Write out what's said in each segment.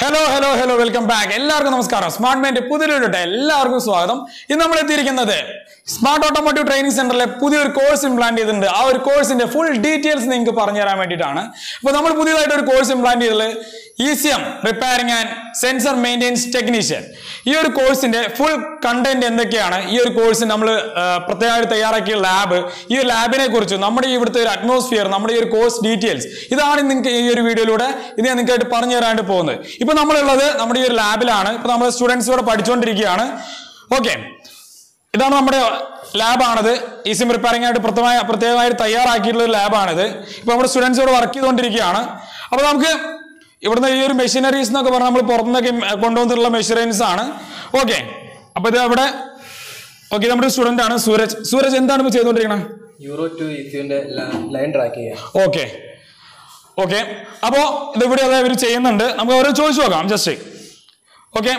hello hello hello welcome back എല്ലാവർക്കും നമസ്കാരം smart mind പുതിയൊരു എല്ലാവർക്കും സ്വാഗതം ഇന്ന് നമ്മൾ എത്തിയിരിക്കുന്നത് സ്മാർട്ട് ഓട്ടോമോട്ടീവ് ട്രെയിനിങ് സെന്ററിലെ പുതിയൊരു കോഴ്സ് ഇംപ്ലാന്റ് ചെയ്തിട്ടുണ്ട് ആ ഒരു കോഴ്സിന്റെ ഫുൾ ഡീറ്റെയിൽസ് നിങ്ങൾക്ക് പറഞ്ഞു തരാൻ വേണ്ടിയിട്ടാണ് അപ്പോൾ നമ്മൾ പുതിയതായിട്ട് ഒരു കോഴ്സ് ഇംപ്ലാന്റ് ചെയ്തത് E C M repairing and sensor maintenance technician ഈ ഒരു കോഴ്സിന്റെ ഫുൾ കണ്ടന്റ് എന്തൊക്കെയാണ് ഈ ഒരു കോഴ്സ് നമ്മൾ പ്രത്യേകമായിട്ട് തയ്യാറാക്കിയ ലാബ് ഈ ഒരു ലാബിനെ കുറിച്ച് നമ്മുടെ ഈ ഇവിടുത്തെ ഒരു അറ്റ്മോസ്ഫിയർ നമ്മുടെ ഈ ഒരു കോഴ്സ് ഡീറ്റെയിൽസ് ഇതാണ് നിങ്ങൾക്ക് ഈ ഒരു വീഡിയോയിലൂടെ ഇത് ഞാൻ നിങ്ങൾക്കായിട്ട് പറഞ്ഞു തരാനായിട്ട് പോകുന്നത് ഇപ്പൊ നമ്മളുള്ളത് നമ്മുടെ ഈ ഒരു ലാബിലാണ് ഇപ്പൊ നമ്മൾ സ്റ്റുഡൻസ് ഇവിടെ പഠിച്ചുകൊണ്ടിരിക്കുകയാണ് ഓക്കെ ഇതാണ് നമ്മുടെ ലാബാണിത് ഈ സിം റിപ്പയറിംഗ് ആയിട്ട് പ്രത്യേകമായി പ്രത്യേകമായിട്ട് തയ്യാറാക്കിയിട്ടുള്ള ഒരു ലാബാണിത് ഇപ്പൊ നമ്മുടെ സ്റ്റുഡൻസ് ഇവിടെ വർക്ക് ചെയ്തുകൊണ്ടിരിക്കുകയാണ് അപ്പൊ നമുക്ക് ഇവിടുന്ന് ഈ ഒരു മെഷീനറീസ് എന്നൊക്കെ പറഞ്ഞാൽ നമ്മൾ പുറത്തുനിന്നൊക്കെ കൊണ്ടുവന്നിട്ടുള്ള മെഷീനറീസ് ആണ് ഓക്കെ അപ്പൊ ഇത് അവിടെ ഓക്കെ നമ്മുടെ സ്റ്റുഡന്റ് ആണ് സൂരജ് സൂരജ് എന്താണ് ഇപ്പോൾ ചെയ്തുകൊണ്ടിരിക്കുന്നത് യൂറോ ടു ഇഫ്യൂന്റെ ലൈൻ ട്രാക്ക് ചെയ്യാം ഓക്കെ ഓക്കെ അപ്പോ ഇത് ഇവിടെ അതായത് ഇവർ ചെയ്യുന്നുണ്ട് നമുക്ക് ഓരോ ചോദിച്ചു നോക്കാം ജസ്റ്റ് ഓക്കെ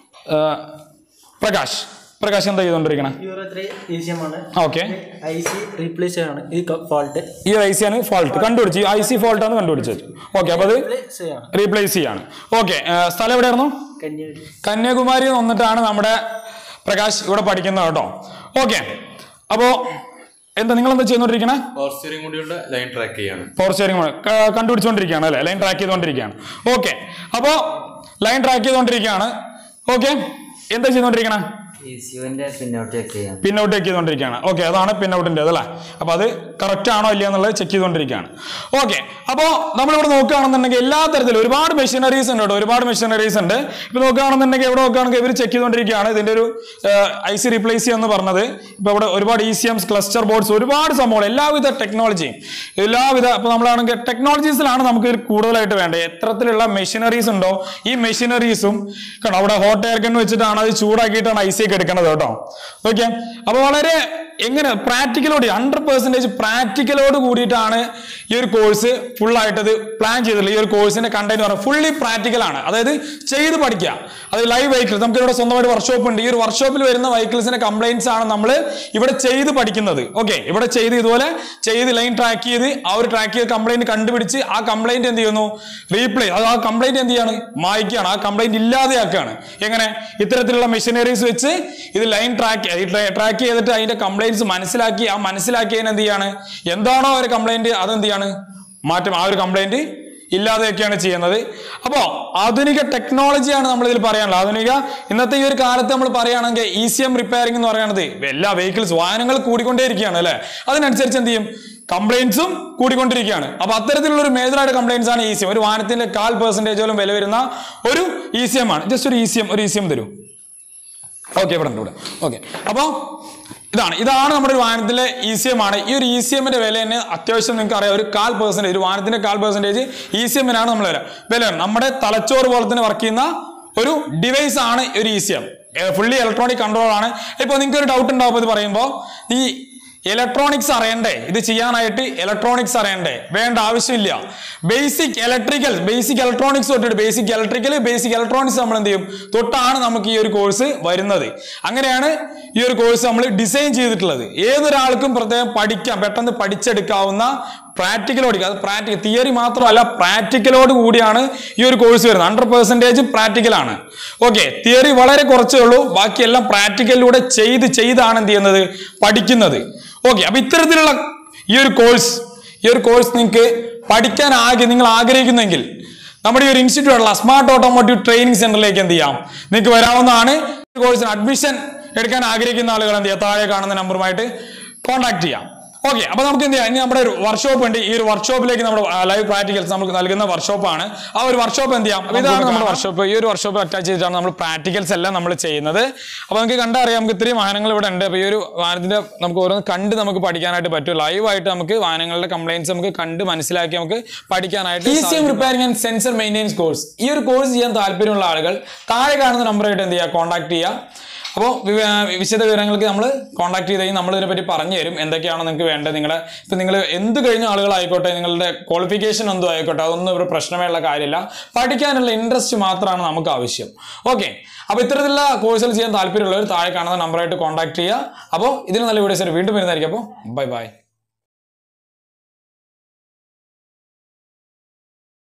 പ്രകാശ് പ്രകാശ് എന്താ ചെയ്തുകൊണ്ടിരിക്കണേ യൂറോ ത്രീ ഈസിയമാണ് ഓക്കെ ഐ സി റീപ്ലേസ് ആണ് ഈ ഫോൾട്ട് ഈ ഐ സി ആണ് ഫോൾട്ട് കണ്ടുപിടിച്ച് ഐ സി ഫോൾട്ട് ആണ് കണ്ടുപിടിച്ചത് ഓക്കെ അപ്പൊ അത് റീപ്ലേസ് ചെയ്യണം റീപ്ലേസ് ചെയ്യാണ് ഓക്കെ സ്ഥലം എവിടെയായിരുന്നു കന്യാകുമാരി കന്യാകുമാരി വന്നിട്ടാണ് നമ്മുടെ പ്രകാശ് ഇവിടെ പഠിക്കുന്നത് കേട്ടോ ഓക്കെ അപ്പോ എന്താ നിങ്ങൾ എന്താ ചെയ്തുകൊണ്ടിരിക്കണേ പവർ സ്റ്റിയറിംഗ് കൂടിയുള്ള ലൈൻ ട്രാക്ക് ചെയ്യാണ് പവർ സ്റ്റിയറിംഗ് കണ്ടുപിടിച്ചുകൊണ്ടിരിക്കുകയാണ് അല്ലേ ലൈൻ ട്രാക്ക് ചെയ്തുകൊണ്ടിരിക്കുകയാണ് ഓക്കെ അപ്പോ ലൈൻ ട്രാക്ക് ചെയ്തുകൊണ്ടിരിക്കുകയാണ് ഓക്കെ എന്താ ചെയ്തുകൊണ്ടിരിക്കണേ ഇസ്യുവിന്റെ പിന്നോട്ട് ചെക്ക് ചെയ്യാം പിന്നൗട്ട് ചെക്ക് ചെയ്തുകൊണ്ടിരിക്കുകയാണ് ഓക്കെ അതാണ് പിന്നൗട്ടിൻ്റെ അല്ലേ അപ്പൊ അത് കറക്റ്റ് ആണോ ഇല്ല എന്നുള്ളത് ചെക്ക് ചെയ്തുകൊണ്ടിരിക്കുകയാണ് ഓക്കെ അപ്പോൾ നമ്മളിവിടെ നോക്കുകയാണെന്നുണ്ടെങ്കിൽ എല്ലാ തരത്തിലും ഒരുപാട് മെഷീനറീസ് ഉണ്ട് കേട്ടോ ഒരുപാട് മെഷീനറീസ് ഉണ്ട് ഇപ്പൊ നോക്കുകയാണെന്നുണ്ടെങ്കിൽ എവിടെ നോക്കുകയാണെങ്കിൽ ഇവർ ചെക്ക് ചെയ്തുകൊണ്ടിരിക്കുകയാണ് ഇതിന്റെ ഒരു ഐ സി റീപ്ലേസ് എന്ന് പറഞ്ഞത് ഇപ്പൊ ഇവിടെ ഒരുപാട് E C Ms cluster boards ഒരുപാട് സംഭവങ്ങൾ എല്ലാവിധ ടെക്നോളജിയും എല്ലാവിധ ഇപ്പൊ നമ്മളാണെങ്കിൽ ടെക്നോളജീസിലാണ് നമുക്ക് ഇതിൽ കൂടുതലായിട്ട് വേണ്ടത് എത്രത്തിലുള്ള മെഷീനറീസ് ഉണ്ടോ ഈ മെഷീനറീസും കണ്ടോ അവിടെ ഹോട്ട് എയർ ഗൺ വെച്ചിട്ടാണ് അത് ചൂടാക്കിയിട്ടാണ് ഐ സി ഒക്കെ എടുക്കുന്നത് കേട്ടോ ഓക്കെ അപ്പൊ വളരെ എങ്ങനെ പ്രാക്ടിക്കലോട് ഹൺഡ്രഡ് പെർസെന്റേജ് പ്രാക്ടിക്കലോട് കൂടിയിട്ടാണ് ഈ ഒരു കോഴ്സ് ഫുൾ ആയിട്ട് അത് പ്ലാൻ ചെയ്തിട്ടുള്ളത് ഈ ഒരു കോഴ്സിന്റെ കണ്ടന്റ് പറഞ്ഞാൽ ഫുള്ളി പ്രാക്ടിക്കൽ ആണ് അതായത് ചെയ്ത് പഠിക്കുക അത് ലൈവ് വെഹിക്കിൾസ് നമുക്ക് ഇവിടെ സ്വന്തമായിട്ട് വർക്ക്ഷോപ്പ് ഉണ്ട് ഈ ഒരു വർക്ക്ഷോപ്പിൽ വരുന്ന വെഹിക്കിൾസിന്റെ കംപ്ലൈൻസ് ആണ് നമ്മൾ ഇവിടെ ചെയ്ത് പഠിക്കുന്നത് ഓക്കെ ഇവിടെ ചെയ്ത് ഇതുപോലെ ചെയ്ത് ലൈൻ ട്രാക്ക് ചെയ്ത് ആ ഒരു ട്രാക്ക് ചെയ്ത് കംപ്ലൈന്റ് കണ്ടുപിടിച്ച് ആ കംപ്ലൈന്റ് എന്ത് ചെയ്യുന്നു റീപ്ലേ അത് ആ കംപ്ലൈന്റ് എന്ത് ചെയ്യാണ് മായ്ക്കുകയാണ് ആ കംപ്ലൈന്റ് ഇല്ലാതെയാക്കുകയാണ് എങ്ങനെ ഇത്തരത്തിലുള്ള മെഷീനറീസ് വെച്ച് ഇത് ലൈൻ ട്രാക്ക് ട്രാക്ക് ചെയ്തിട്ട് അതിന്റെ കംപ്ലൈൻറ്റ്സ് മനസ്സിലാക്കി ആ മനസ്സിലാക്കിയതിന് എന്ത് ചെയ്യാണ് എന്താണോ ഒരു കംപ്ലൈന്റ് അതെന്ത് ചെയ്യാണ് മാറ്റം ആ ഒരു കംപ്ലൈന്റ് ഇല്ലാതെയൊക്കെയാണ് ചെയ്യുന്നത് അപ്പോൾ ആധുനിക ടെക്നോളജിയാണ് നമ്മൾ ഇതിൽ പറയാനുള്ളത് ആധുനിക ഇന്നത്തെ ഈ ഒരു കാലത്ത് നമ്മൾ പറയുകയാണെങ്കിൽ ഇ സി എം റിപ്പയറിംഗ് എന്ന് പറയുന്നത് എല്ലാ വെഹിക്കിൾസ് വാഹനങ്ങൾ കൂടിക്കൊണ്ടേയിരിക്കുകയാണ് അല്ലേ അതിനനുസരിച്ച് എന്ത് ചെയ്യും കംപ്ലൈൻസും കൂടിക്കൊണ്ടിരിക്കുകയാണ് അപ്പൊ അത്തരത്തിലുള്ള ഒരു മേജറായിട്ട് കംപ്ലൈൻസ് ആണ് ഇ സി എം ഒരു വാഹനത്തിന്റെ കാൽ പെർസെന്റേജോളം വില വരുന്ന ഒരു ഇ സി എം ആണ് ജസ്റ്റ് ഒരു ഇ സി എം ഒരു ഇ സി എം തരൂ ഓക്കെ ഇവിടെ ഉണ്ട് ഇവിടെ ഓക്കെ അപ്പോൾ ഇതാണ് ഇതാണ് നമ്മുടെ ഒരു വാഹനത്തിലെ ഇ സി എം ആണ് ഈ ഒരു ഇ സി എമ്മിന്റെ വില തന്നെ അത്യാവശ്യം നിങ്ങൾക്ക് അറിയാം ഒരു കാൽ പെർസെന്റേജ് ഒരു വാഹനത്തിന്റെ കാൽ പെർസെന്റേജ് ഇ സി എമ്മിനാണ് നമ്മൾ വില വില നമ്മുടെ തലച്ചോറ് പോലെ തന്നെ വർക്ക് ചെയ്യുന്ന ഒരു ഡിവൈസ് ആണ് ഒരു E C M fully electronic control ആണ് ഇപ്പോൾ നിങ്ങൾക്ക് ഒരു ഡൗട്ട് ഉണ്ടാവും ഇത് പറയുമ്പോൾ ഈ ഇലക്ട്രോണിക്സ് അറിയണ്ടേ ഇത് ചെയ്യാനായിട്ട് ഇലക്ട്രോണിക്സ് അറിയണ്ടേ വേണ്ട ആവശ്യമില്ല ബേസിക് ഇലക്ട്രിക്കൽ ബേസിക് ഇലക്ട്രോണിക്സ് തൊട്ടിട്ട് ബേസിക് ഇലക്ട്രിക്കൽ ബേസിക് ഇലക്ട്രോണിക്സ് നമ്മൾ എന്ത് ചെയ്യും തൊട്ടാണ് നമുക്ക് ഈ ഒരു കോഴ്സ് വരുന്നത് അങ്ങനെയാണ് ഈ ഒരു കോഴ്സ് നമ്മൾ ഡിസൈൻ ചെയ്തിട്ടുള്ളത് ഏതൊരാൾക്കും പ്രത്യേകം പഠിക്കാം പെട്ടെന്ന് പഠിച്ചെടുക്കാവുന്ന പ്രാക്ടിക്കലോട് അത് പ്രാക്ടിക്കൽ തിയറി മാത്രമല്ല പ്രാക്ടിക്കലോട് കൂടിയാണ് ഈ ഒരു കോഴ്സ് വരുന്നത് ഹൺഡ്രഡ് പെർസെൻറ്റേജ് പ്രാക്ടിക്കലാണ് ഓക്കെ തിയറി വളരെ കുറച്ചേ ഉള്ളൂ ബാക്കിയെല്ലാം പ്രാക്ടിക്കലിലൂടെ ചെയ്ത് ചെയ്താണ് എന്ത് ചെയ്യുന്നത് പഠിക്കുന്നത് ഓക്കെ അപ്പൊ ഇത്തരത്തിലുള്ള ഈ ഒരു കോഴ്സ് ഈ ഒരു കോഴ്സ് നിങ്ങൾക്ക് പഠിക്കാൻ ആകെ നിങ്ങൾ ആഗ്രഹിക്കുന്നെങ്കിൽ നമ്മുടെ ഈ ഒരു ഇൻസ്റ്റിറ്റ്യൂട്ട് ഉള്ള സ്മാർട്ട് ഓട്ടോമോട്ടീവ് ട്രെയിനിങ് സെന്ററിലേക്ക് എന്ത് ചെയ്യാം നിങ്ങൾക്ക് വരാവുന്നതാണ് കോഴ്സിന് അഡ്മിഷൻ എടുക്കാൻ ആഗ്രഹിക്കുന്ന ആളുകൾ എന്ത് ചെയ്യാം താഴെ കാണുന്ന നമ്പറുമായിട്ട് കോൺടാക്ട് ചെയ്യാം ഓക്കെ അപ്പൊ നമുക്ക് എന്ത് ചെയ്യാം ഇനി നമ്മുടെ ഒരു വർക്ക്ഷോപ്പ് ഉണ്ട് ഈ ഒരു വർക്ക്ഷോപ്പിലേക്ക് നമ്മുടെ ലൈവ് പ്രാക്ടിക്കൽസ് നമുക്ക് നൽകുന്ന വർക്ക്ഷോപ്പാണ് ആ ഒരു വർക്ക്ഷോപ്പ് എന്ത് ചെയ്യാം അപ്പൊ ഇതാണ് നമ്മുടെ വർക്ക്ഷോപ്പ് ഈ ഒരു വർക്ക്ഷോപ്പ് അറ്റാച്ച് ചെയ്തിട്ടാണ് നമ്മൾ പ്രാക്ടിക്കൽസ് എല്ലാം നമ്മൾ ചെയ്യുന്നത് അപ്പൊ നമുക്ക് കണ്ടറിയാം നമുക്ക് ഇത്രയും വാഹനങ്ങൾ ഇവിടെ ഉണ്ട് അപ്പൊ ഈ ഒരു വാഹനത്തിന്റെ നമുക്ക് ഓരോന്ന് കണ്ട് നമുക്ക് പഠിക്കാനായിട്ട് പറ്റും ലൈവായിട്ട് നമുക്ക് വാഹനങ്ങളുടെ കംപ്ലൈൻസ് നമുക്ക് കണ്ട് മനസ്സിലാക്കി നമുക്ക് പഠിക്കാനായിട്ട് E C M repairing and sensor maintenance course ഈ ഒരു കോഴ്സ് ചെയ്യാൻ താല്പര്യമുള്ള ആളുകൾ താഴെ കാണുന്ന നമ്പറായിട്ട് എന്ത് ചെയ്യുക കോൺടാക്ട് ചെയ്യുക അപ്പോൾ വിശദ വിവരങ്ങൾക്ക് നമ്മൾ കോൺടാക്ട് ചെയ്ത് കഴിഞ്ഞാൽ നമ്മൾ ഇതിനെപ്പറ്റി പറഞ്ഞു തരും എന്തൊക്കെയാണ് നിങ്ങൾക്ക് വേണ്ടത് നിങ്ങളുടെ ഇപ്പം നിങ്ങൾ എന്ത് കഴിഞ്ഞ ആളുകളായിക്കോട്ടെ നിങ്ങളുടെ ക്വാളിഫിക്കേഷൻ എന്തോ ആയിക്കോട്ടെ അതൊന്നും ഒരു പ്രശ്നമേയുള്ള കാര്യമില്ല പഠിക്കാനുള്ള ഇൻട്രസ്റ്റ് മാത്രമാണ് നമുക്ക് ആവശ്യം ഓക്കെ അപ്പോൾ ഇത്തരത്തിലുള്ള കോഴ്സുകൾ ചെയ്യാൻ താല്പര്യമുള്ളവർ താഴെ കാണുന്ന നമ്പറായിട്ട് കോൺടാക്ട് ചെയ്യുക അപ്പോൾ ഇതിന് നല്ല വീഡിയോസ് വീണ്ടും വരുന്നതായിരിക്കും അപ്പോൾ ബൈ ബൈ